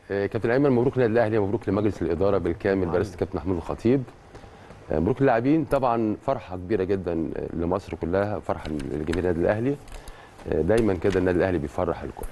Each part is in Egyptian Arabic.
آه، كابتن ايمن مبروك للنادي الاهلي مبروك لمجلس الاداره بالكامل برئاسه كابتن محمود الخطيب آه، مبروك للاعبين طبعا فرحه كبيره جدا آه، لمصر كلها فرحه لجماهير النادي الاهلي آه، دايما كده النادي الاهلي بيفرح الكل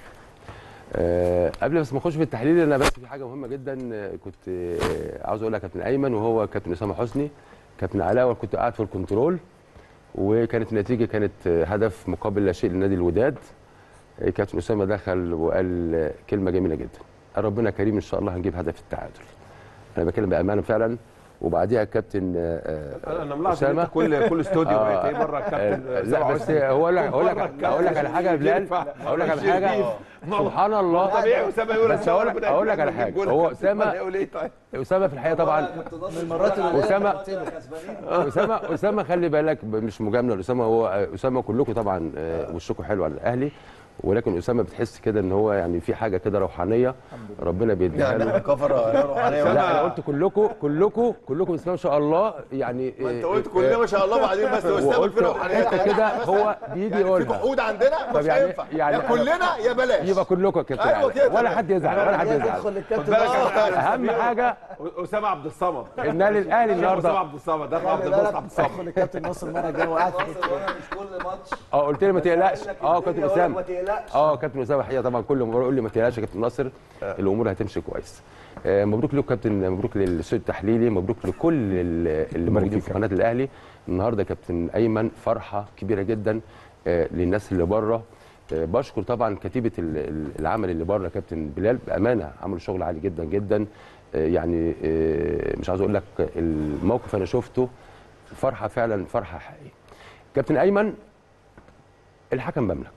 آه، قبل بس ما اخش في التحليل انا بس في حاجه مهمه جدا آه، كنت آه، عاوز اقولها كابتن ايمن وهو كابتن اسامه حسني كابتن علاء كنت قاعد في الكنترول وكانت النتيجه كانت آه، هدف مقابل لا شيء للنادي الوداد آه، كابتن اسامه دخل وقال آه، كلمه جميله جدا قال ربنا كريم ان شاء الله هنجيب هدف التعادل انا بتكلم بامانه فعلا وبعديها الكابتن آه، آه، انا ملاحظ ان انت كل كل استوديو آه. بقيت ايه بره الكابتن لا سبعة بس وعشرين. هو لا اقول لك بره الكابتن اقول لك على حاجه يا بلال ينفع. اقول لك على شريف. حاجه سبحان الله طبيعي اسامه يقول بس اقول لك اقول لك على حاجه هو اسامه يقول ايه طيب اسامه في الحقيقه طبعا من المرات اللي أسامة. كسبانين اسامه اسامه خلي بالك ب- مش مجامله لاسامه هو اسامه كلكم طبعا آه، وشكم حلو على الاهلي ولكن اسامه بتحس كده ان هو يعني في حاجه كده روحانيه ربنا بيديها يعني له احنا كفر روحانيه لا انا قلت كلكم كلكم كلكم بسم الله ما شاء الله يعني ما انت آه، قلت آه، كلنا ما شاء الله بعدين بس استقبل وقلت في روحانيه حته كده هو بيجي يعني في يقولها جحود عندنا طب مش يعني- هينفع يعني يا أنا- كلنا يا بلاش يبقى كلكم يا كابتن أيوة علي. كده ولا تمام. حد يزعل ولا حد يزعل يدخل الكابتن بالك آه. أنا- اهم حاجه اسامه عبد الصمد ان الاهلي اسامه النهارده عبد الصمد ده خلي عبد الباسط بالك عبد الصمد ادخل الكابتن نصر المره الجايه وقاعد في مصر وانا مش كل ماتش اه قلت لي ما تقلقش اه كابتن كابتن اسامه ما تقلقش اه كابتن اسامه الحقيقه طبعا كل مره يقول لي ما تقلقش يا كابتن ناصر الامور هتمشي كويس آه، مبروك لكم كابتن مبروك للاستوديو التحليلي مبروك لكل ال- اللي موجودين في قناه الاهلي النهارده كابتن ايمن فرحه كبيره جدا آه، للناس اللي بره آه، بشكر طبعا كتيبه ال- ال- العمل اللي بره كابتن بلال بامانه عملوا شغل عالي جدا جدا آه، يعني آه، مش عاوز اقول لك الموقف انا شفته فرحه فعلا فرحه حقيقيه كابتن ايمن الحكم بملك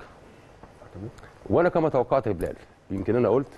وانا كما توقعت يا بلال يمكن انا قلت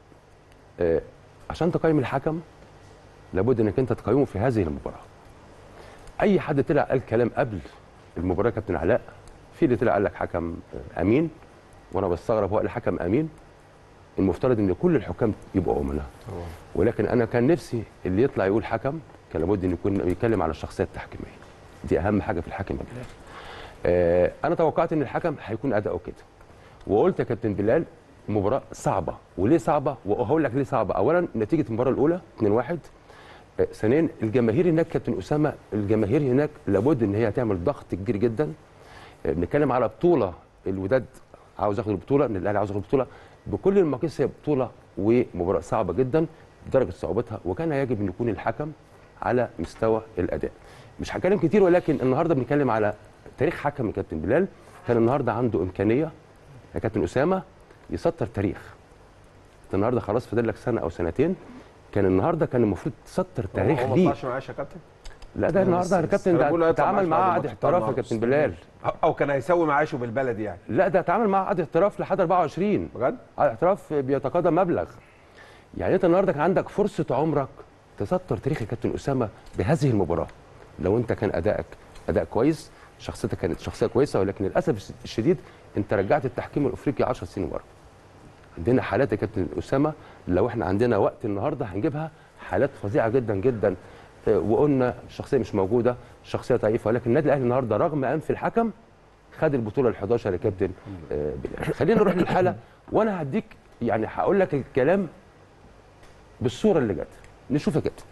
آه عشان تقيم الحكم لابد انك انت تقيمه في هذه المباراه اي حد طلع قال كلام قبل المباراه يا كابتن علاء في اللي طلع قال لك حكم آه، امين وانا بستغرب هو قال حكم امين المفترض ان كل الحكام يبقوا امناء ولكن انا كان نفسي اللي يطلع يقول حكم كان لابد ان يكون بيتكلم على الشخصيه التحكيميه دي اهم حاجه في الحكم يا بلال آه انا توقعت ان الحكم هيكون اداؤه كده وقلت يا كابتن بلال مباراه صعبه وليه صعبه وهقول لك ليه صعبه اولا نتيجه المباراه الاولى 2-1 آه، ثانيا الجماهير هناك كابتن اسامه الجماهير هناك لابد ان هي تعمل ضغط كبير جدا آه، بنتكلم على بطوله الوداد عاوز ياخد البطوله ان الاهلي عاوز ياخد البطوله بكل المقاييس هي بطوله ومباراه صعبه جدا بدرجه صعوبتها وكان يجب ان يكون الحكم على مستوى الاداء مش هتكلم كتير ولكن النهارده بنتكلم على تاريخ حكم كابتن بلال كان النهارده عنده امكانيه يا كابتن اسامه يسطر تاريخ أنت النهارده خلاص فاضل لك سنه او سنتين كان النهارده كان المفروض تسطر تاريخ هو ما ليه طلعش معاش يا كابتن لا ده النهارده يا كابتن أنا بقول ده هيطلع اتعامل معاش معاه بعد عقد الماتش احتراف يا النهاردة. كابتن بلال او كان هيسوي معاشه بالبلدي يعني لا ده اتعامل معاه عقد احتراف لحد 24 بجد عقد احتراف بيتقاضى مبلغ يعني انت النهارده كان عندك فرصه عمرك تسطر تاريخ يا كابتن اسامه بهذه المباراه لو انت كان ادائك اداء كويس شخصيتك كانت شخصيه كويسه ولكن للاسف الشديد انت رجعت التحكيم الافريقي 10 سنين ورا عندنا حالات يا كابتن اسامه لو احنا عندنا وقت النهارده هنجيبها حالات فظيعه جدا جدا آه، وقلنا الشخصيه مش موجوده شخصيه ضعيفه ولكن النادي الاهلي النهارده رغم انف الحكم خد البطوله ال 11 يا كابتن آه، بلال خلينا نروح للحاله وانا هديك يعني هقول لك الكلام بالصوره اللي جت نشوف يا كابتن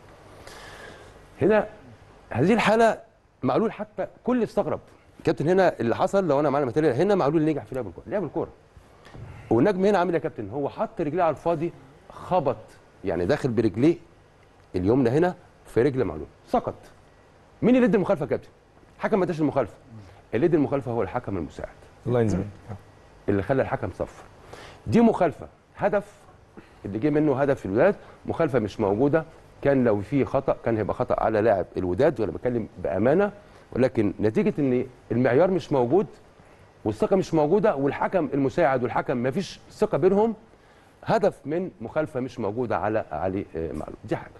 هنا هذه الحاله معلول حتى كل استغرب كابتن هنا اللي حصل لو انا معانا ماتيريال هنا معلول نجح في لعب الكوره لعب الكوره والنجم هنا عامل إيه يا كابتن هو حط رجليه على الفاضي خبط يعني داخل برجليه اليمنى هنا في رجل معلول سقط مين اللي ادى المخالفه يا كابتن حكم ما اداش المخالفه اللي ادى المخالفه هو الحكم المساعد اللاين زمان اللي خلى الحكم صفر دي مخالفه هدف اللي جه منه هدف في الوداد مخالفه مش موجوده كان لو في خطا كان هيبقى خطا على لاعب الوداد وانا بتكلم بامانه ولكن نتيجه ان المعيار مش موجود والثقه مش موجوده والحكم المساعد والحكم ما فيش ثقه بينهم هدف من مخالفه مش موجوده على علي آه، معلول دي حاجه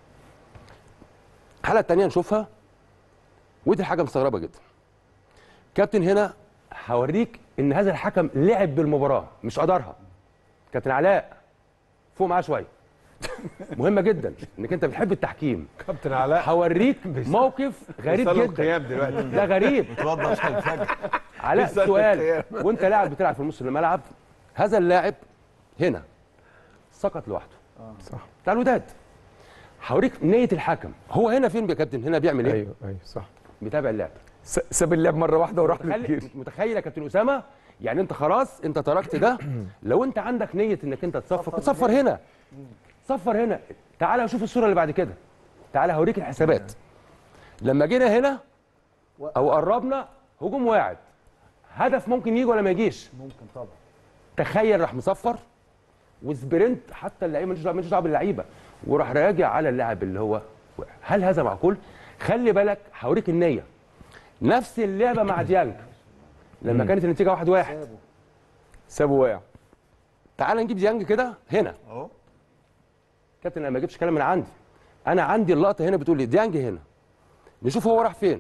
الحاله الثانيه نشوفها ودي حاجه مستغربه جدا كابتن هنا هوريك ان هذا الحكم لعب بالمباراه مش قدرها كابتن علاء فوق معاه شويه مهمه جدا انك انت بتحب التحكيم كابتن علاء هوريك موقف غريب بيصلوا جدا القيام دلوقتي ده غريب اتوضى عشان الفجر علاء بيصلي سؤال القيام. وانت لاعب بتلعب في نص الملعب هذا اللاعب هنا سقط لوحده صح بتاع الوداد هوريك نيه الحكم هو هنا فين يا كابتن هنا بيعمل ايه ايوه ايوه صح بيتابع اللعب س- ساب اللعب مره واحده وراح متخيل للجيل متخيل يا كابتن اسامه يعني انت خلاص انت تركت ده لو انت عندك نيه انك انت تصفر كنت صفر هنا صفر هنا تعالى شوف الصوره اللي بعد كده تعالى هوريك الحسابات لما جينا هنا او قربنا هجوم واعد هدف ممكن يجي ولا ما يجيش ممكن طبعا تخيل راح مصفر وسبرنت حتى اللعيبه مش مش دعوه باللعيبه وراح راجع على اللاعب اللي هو وقع. هل هذا معقول؟ خلي بالك هوريك النيه نفس اللعبه مع ديانج لما كانت النتيجه واحد واحد سابه سابه واقع تعال نجيب ديانج كده هنا اهو كابتن انا ما جبتش كلام من عندي انا عندي اللقطه هنا بتقول لي ديانج هنا نشوف هو راح فين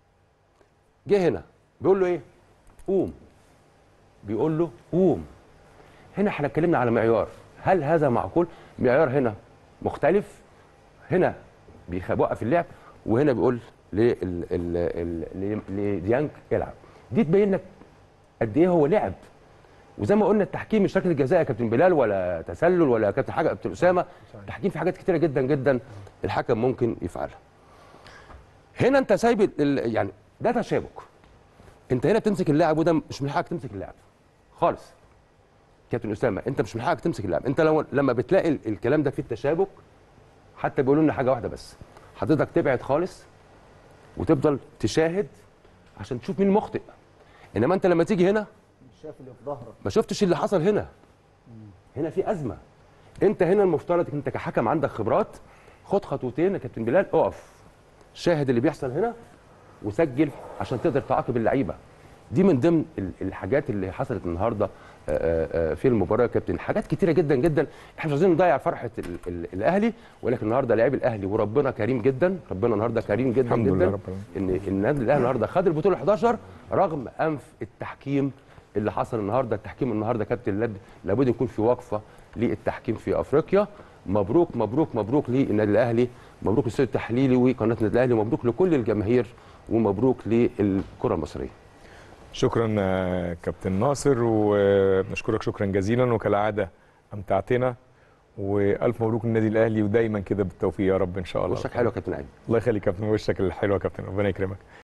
جه هنا بيقول له ايه قوم بيقول له قوم هنا احنا اتكلمنا على معيار هل هذا معقول معيار هنا مختلف هنا بيخ- بيوقف اللعب وهنا بيقول لل- ال- ال- ل- لديانج العب دي تبين لك قد ايه هو لعب وزي ما قلنا التحكيم مش ركله جزاء يا كابتن بلال ولا تسلل ولا كابتن حاجه كابتن اسامه التحكيم في حاجات كتيره جدا جدا الحكم ممكن يفعلها هنا انت سايب ال- ال- يعني ده تشابك انت هنا بتمسك اللاعب وده مش من حقك تمسك اللاعب خالص كابتن اسامه انت مش من حقك تمسك اللاعب انت لو لما بتلاقي ال- الكلام ده فيه التشابك حتى بيقولوا لنا حاجه واحده بس حضرتك تبعد خالص وتفضل تشاهد عشان تشوف مين مخطئ انما انت لما تيجي هنا مش شايف اللي في ظهرك ما شفتش اللي حصل هنا هنا في ازمه انت هنا المفترض انت كحكم عندك خبرات خد خطوتين يا كابتن بلال اقف شاهد اللي بيحصل هنا وسجل عشان تقدر تعاقب اللعيبه دي من ضمن ال- الحاجات اللي حصلت النهارده آه، آه، آه، في المباراه يا كابتن حاجات كتيره جدا جدا احنا مش عايزين نضيع فرحه ال ال الاهلي ولكن النهارده لاعب الاهلي وربنا كريم جدا ربنا النهارده كريم جدا الحمد جدا لله رب العالمين. ان النادي الاهلي النهارده خد البطوله 11 رغم انف التحكيم اللي حصل النهارده التحكيم النهارده كابتن لاب- لابد يكون في وقفه للتحكيم في افريقيا مبروك مبروك مبروك للنادي الاهلي مبروك للسيد التحليلي وقناه النادي الاهلي ومبروك لكل الجماهير ومبروك للكره المصريه شكرا آه، كابتن ناصر وبنشكرك شكرا جزيلا وكالعاده امتعتنا والف مبروك للنادي الاهلي ودايما كده بالتوفيق يا رب ان شاء الله وشك حلو يا كابتن ايمن الله يخليك يا كابتن وشك الحلو يا كابتن ربنا يكرمك